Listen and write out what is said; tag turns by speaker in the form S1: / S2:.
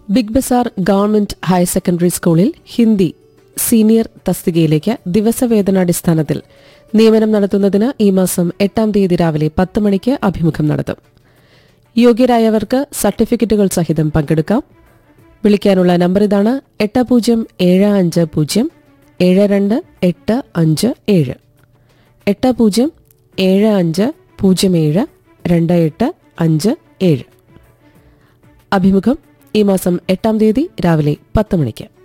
S1: big bazaar government higher secondary സ്കൂളിൽ Hindi senior തസ്തികയിലേക്ക് ദിവസവേതനാടിസ്ഥാനത്തിൽ നിയമനം നടത്തുന്നതിന് ഈ മാസം എട്ടാം തീയതി രാവിലെ പത്ത് മണിക്ക് അഭിമുഖം നടത്തും യോഗ്യരായവർക്ക് സർട്ടിഫിക്കറ്റുകൾ സഹിതം പങ്കെടുക്കാം വിളിക്കാനുള്ള നമ്പർ ഇതാണ് എട്ട് പൂജ്യം ഏഴ് അഞ്ച് പൂജ്യം ഏഴ് രണ്ട് എട്ട് അഞ്ച് ഏഴ് എട്ട് പൂജ്യം ഏഴ് അഞ്ച് പൂജ്യം ഏഴ് രണ്ട് എട്ട് അഞ്ച് ഏഴ് അഭിമുഖം ഈ മാസം എട്ടാം തീയതി രാവിലെ പത്ത് മണിക്ക്